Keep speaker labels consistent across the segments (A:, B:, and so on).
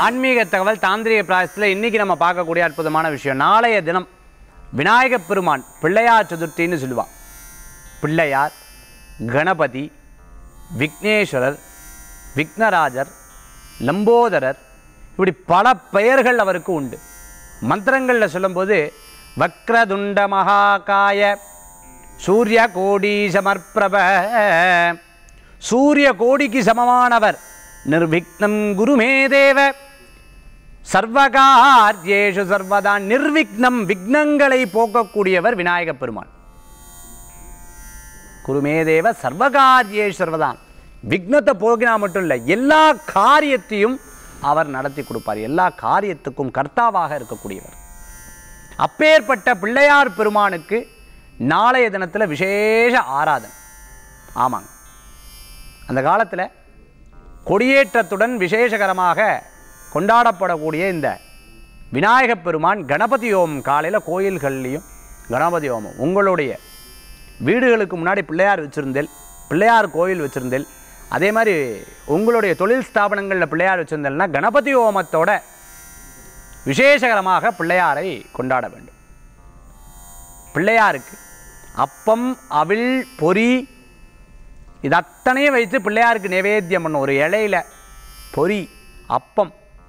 A: ஆன்மீக தகவல் தாந்திரிக பிராயசத்தில் இன்னைக்கு நம்ம பார்க்கக்கூடிய அற்புதமான விஷயம் நாளைய தினம் விநாயகப் பெருமான் பிள்ளையார் சதுர்த்தின்னு சொல்லுவா பிள்ளையார் கணபதி விக்னேஸ்வரர் விக்னராஜர் லம்போதரர் இப்படி பல பெயர்கள் அவருக்கு உண்டு மந்திரங்களில் சொல்லும்போது வக்ரதுண்ட மகாகாய சூரிய கோடி சமர்ப்பிரப சூரிய கோடிக்கு சமமானவர் நிர்விக்னம் குருமே தேவ சர்வகார்யேஷு சர்வதா நிர்விக்னம் விக்னங்களை போக்கக்கூடியவர் விநாயகப் பெருமான் குருமேதேவ சர்வகாரியேஷு சர்வதான் விக்னத்தை போகினா மட்டும் இல்லை எல்லா காரியத்தையும் அவர் நடத்தி கொடுப்பார் எல்லா காரியத்துக்கும் கர்த்தாவாக இருக்கக்கூடியவர் அப்பேற்பட்ட பிள்ளையார் பெருமானுக்கு நாளைய தினத்தில் விசேஷ ஆராதனை ஆமாங்க அந்த காலத்தில் கொடியேற்றத்துடன் விசேஷகரமாக கொண்டாடப்படக்கூடிய இந்த விநாயகப் பெருமான் கணபதி ஹோமம் காலையில் கோயில்கள்லேயும் கணபதி ஹோமம் உங்களுடைய வீடுகளுக்கு முன்னாடி பிள்ளையார் வச்சுருந்தேல் பிள்ளையார் கோயில் வச்சுருந்தேல் அதே மாதிரி உங்களுடைய தொழில் ஸ்தாபனங்களில் பிள்ளையார் வச்சுருந்தேல்னா கணபதி ஹோமத்தோட விசேஷகரமாக பிள்ளையாரை கொண்டாட வேண்டும் பிள்ளையாருக்கு அப்பம் அவிழ் பொரி இது அத்தனையும் வைத்து பிள்ளையாருக்கு நிவேத்தியம் பண்ணும் ஒரு இலையில பொரி அப்பம்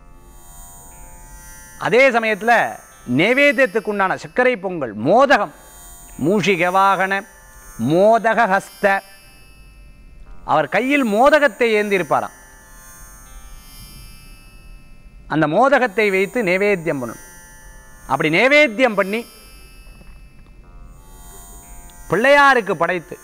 A: அதே சமயத்தில் நைவேத்தியத்துக்கு உண்டான சர்க்கரை பொங்கல் மோதகம் மூஷிக வாகன மோதக ஹஸ்த அவர் கையில் மோதகத்தை ஏந்தியிருப்பாராம் அந்த மோதகத்தை வைத்து நைவேத்தியம் பண்ணணும் அப்படி நைவேத்தியம் பண்ணி பிள்ளையாருக்கு படைத்து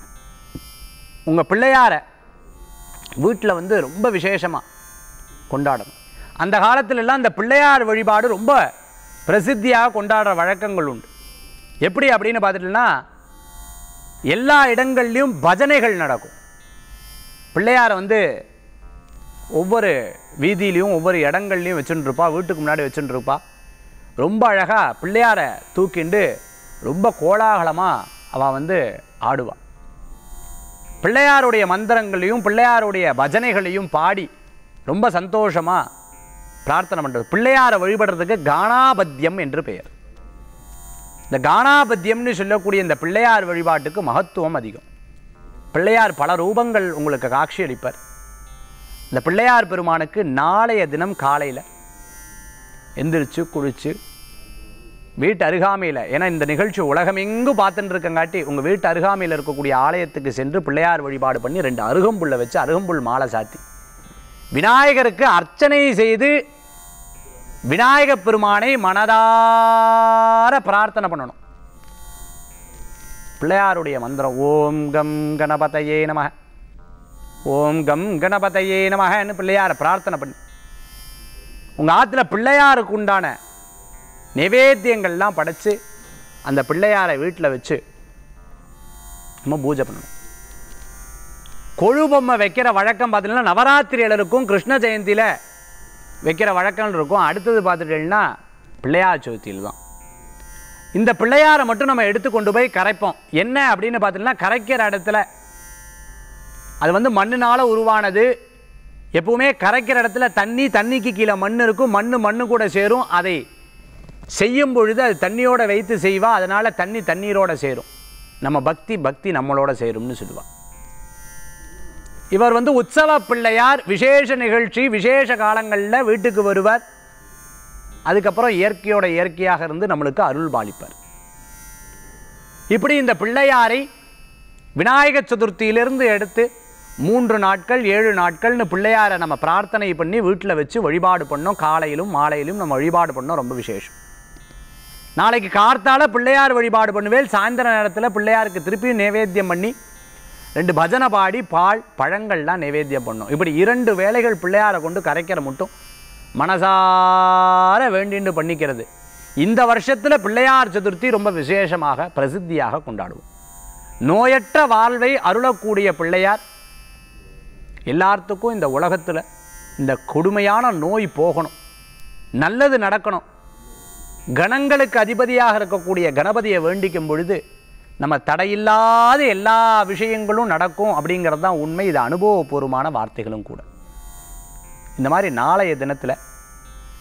A: உங்கள் பிள்ளையாரை வீட்டில் வந்து ரொம்ப விசேஷமாக கொண்டாடணும் அந்த காலத்துல எல்லாம் அந்த பிள்ளையார் வழிபாடு ரொம்ப பிரசித்தியாக கொண்டாடுற வழக்கங்கள் உண்டு எப்படி அப்படின்னு பார்த்துட்டோம்னா எல்லா இடங்கள்லையும் பஜனைகள் நடக்கும் பிள்ளையாரை வந்து ஒவ்வொரு வீதியிலையும் ஒவ்வொரு இடங்கள்லையும் வச்சுட்டு இருப்பா வீட்டுக்கு முன்னாடி வச்சுட்டு இருப்பா ரொம்ப அழகாக பிள்ளையாரை தூக்கிண்டு ரொம்ப கோலாகலமாக அவள் வந்து ஆடுவாள் பிள்ளையாருடைய மந்திரங்களையும் பிள்ளையாருடைய பஜனைகளையும் பாடி ரொம்ப சந்தோஷமாக பிரார்த்தனை பண்ணுறது பிள்ளையாரை வழிபடுறதுக்கு கானாபத்தியம் என்று பெயர் இந்த கானாபத்தியம்னு சொல்லக்கூடிய இந்த பிள்ளையார் வழிபாட்டுக்கு மகத்துவம் அதிகம் பிள்ளையார் பல ரூபங்கள் உங்களுக்கு காட்சி அளிப்பார் இந்த பிள்ளையார் பெருமானுக்கு நாளைய தினம் காலையில் எந்திரிச்சு குளிச்சு வீட்டு அருகாமையில் ஏன்னா இந்த நிகழ்ச்சி உலகமெங்கும் பார்த்துட்டு இருக்கங்காட்டி உங்கள் வீட்டு அருகாமையில் இருக்கக்கூடிய ஆலயத்துக்கு சென்று பிள்ளையார் வழிபாடு பண்ணி ரெண்டு அருகம்புல்லை வச்சு அருகம்புல் மாலை சாத்தி விநாயகருக்கு அர்ச்சனை செய்து விநாயகப் பெருமானை மனதார பிரார்த்தனை பண்ணணும் பிள்ளையாருடைய மந்திரம் ஓம் கம் கணபதையே நம ஓம் கம் கணபதையே நமகன்னு பிள்ளையாரை பிரார்த்தனை பண்ணி உங்கள் ஆற்றுல பிள்ளையாருக்கு உண்டான நிவேத்தியங்கள்லாம் படைச்சு அந்த பிள்ளையாரை வீட்டில் வச்சு நம்ம பூஜை பண்ணணும் கொழு பொம்மை வைக்கிற வழக்கம் பார்த்தீங்கன்னா நவராத்திரியில் இருக்கும் கிருஷ்ண ஜெயந்தியில் வைக்கிற வழக்கம் இருக்கும் அடுத்தது பார்த்துட்டீங்கன்னா பிள்ளையார் சதுர்த்தியில் தான் இந்த பிள்ளையாரை மட்டும் நம்ம எடுத்து கொண்டு போய் கரைப்போம் என்ன அப்படின்னு பார்த்தீங்கன்னா கரைக்கிற இடத்துல அது வந்து மண்ணுனால உருவானது எப்பவுமே கரைக்கிற இடத்துல தண்ணி தண்ணிக்கு கீழே மண் இருக்கும் மண்ணு மண்ணு கூட சேரும் அதை செய்யும் பொழுது அது தண்ணியோட வைத்து செய்வா அதனால தண்ணி தண்ணீரோட சேரும் நம்ம பக்தி பக்தி நம்மளோட சேரும்னு சொல்லுவா இவர் வந்து உற்சவ பிள்ளையார் விசேஷ நிகழ்ச்சி விசேஷ காலங்களில் வீட்டுக்கு வருவார் அதுக்கப்புறம் இயற்கையோட இயற்கையாக இருந்து நம்மளுக்கு அருள் பாலிப்பார் இப்படி இந்த பிள்ளையாரை விநாயக சதுர்த்தியிலிருந்து எடுத்து மூன்று நாட்கள் ஏழு நாட்கள்னு பிள்ளையாரை நம்ம பிரார்த்தனை பண்ணி வீட்டில் வச்சு வழிபாடு பண்ணோம் காலையிலும் மாலையிலும் நம்ம வழிபாடு பண்ணோம் ரொம்ப விசேஷம் நாளைக்கு கார்த்தால பிள்ளையார் வழிபாடு பண்ணுவேல் சாயந்தர நேரத்தில் பிள்ளையாருக்கு திருப்பியும் நைவேத்தியம் பண்ணி ரெண்டு பஜனை பாடி பால் பழங்கள்லாம் நைவேத்தியம் பண்ணோம் இப்படி இரண்டு வேலைகள் பிள்ளையாரை கொண்டு கரைக்கிற மட்டும் மனசார வேண்டிண்டு பண்ணிக்கிறது இந்த வருஷத்தில் பிள்ளையார் சதுர்த்தி ரொம்ப விசேஷமாக பிரசித்தியாக கொண்டாடுவோம் நோயற்ற வாழ்வை அருளக்கூடிய பிள்ளையார் எல்லாத்துக்கும் இந்த உலகத்தில் இந்த கொடுமையான நோய் போகணும் நல்லது நடக்கணும் கணங்களுக்கு அதிபதியாக இருக்கக்கூடிய கணபதியை வேண்டிக்கும் பொழுது நம்ம தடையில்லாத எல்லா விஷயங்களும் நடக்கும் அப்படிங்கிறது தான் உண்மை இது அனுபவபூர்வமான வார்த்தைகளும் கூட இந்த மாதிரி நாளைய தினத்தில்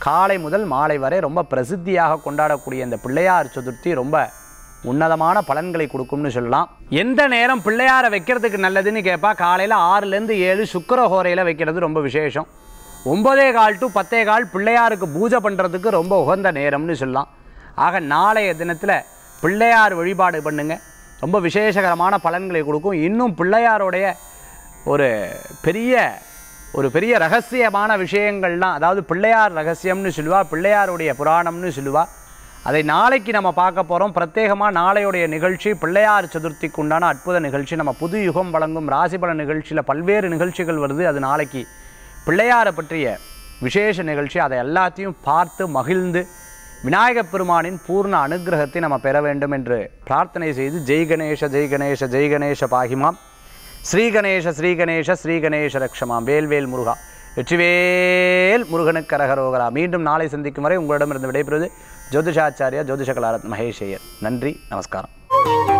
A: காலை முதல் மாலை வரை ரொம்ப பிரசித்தியாக கொண்டாடக்கூடிய இந்த பிள்ளையார் சதுர்த்தி ரொம்ப உன்னதமான பலன்களை கொடுக்கும்னு சொல்லலாம் எந்த நேரம் பிள்ளையாரை வைக்கிறதுக்கு நல்லதுன்னு கேட்பா காலையில் ஆறுலேருந்து ஏழு சுக்கரஹோரையில் வைக்கிறது ரொம்ப விசேஷம் ஒன்பதே கால் டு பத்தே கால் பிள்ளையாருக்கு பூஜை பண்ணுறதுக்கு ரொம்ப உகந்த நேரம்னு சொல்லலாம் ஆக நாளைய தினத்தில் பிள்ளையார் வழிபாடு பண்ணுங்க ரொம்ப விசேஷகரமான பலன்களை கொடுக்கும் இன்னும் பிள்ளையாருடைய ஒரு பெரிய ஒரு பெரிய ரகசியமான விஷயங்கள்லாம் அதாவது பிள்ளையார் ரகசியம்னு சொல்லுவா பிள்ளையாருடைய புராணம்னு சொல்லுவா அதை நாளைக்கு நம்ம பார்க்க போகிறோம் பிரத்யேகமாக நாளையுடைய நிகழ்ச்சி பிள்ளையார் சதுர்த்திக்கு உண்டான அற்புத நிகழ்ச்சி நம்ம புது யுகம் வழங்கும் ராசிபல நிகழ்ச்சியில் பல்வேறு நிகழ்ச்சிகள் வருது அது நாளைக்கு பிள்ளையாரை பற்றிய விசேஷ நிகழ்ச்சி அதை எல்லாத்தையும் பார்த்து மகிழ்ந்து விநாயகப் பெருமானின் பூர்ண அனுக்கிரகத்தை நம்ம பெற வேண்டும் என்று பிரார்த்தனை செய்து ஜெய் கணேச ஜெய் கணேச ஜெய் கணேச பாகிமாம் ஸ்ரீ கணேச ஸ்ரீ கணேச ஸ்ரீ கணேச ரக்ஷமாம் வேல்வேல் முருகா வெற்றிவேல் முருகனுக்கு கரகரோகரா மீண்டும் நாளை சந்திக்கும் வரை உங்களிடமிருந்து விடைபெறுவது ஜோதிஷாச்சாரியா ஜோதிஷ கலாரத் மகேஷ் ஐயர் நன்றி நமஸ்காரம்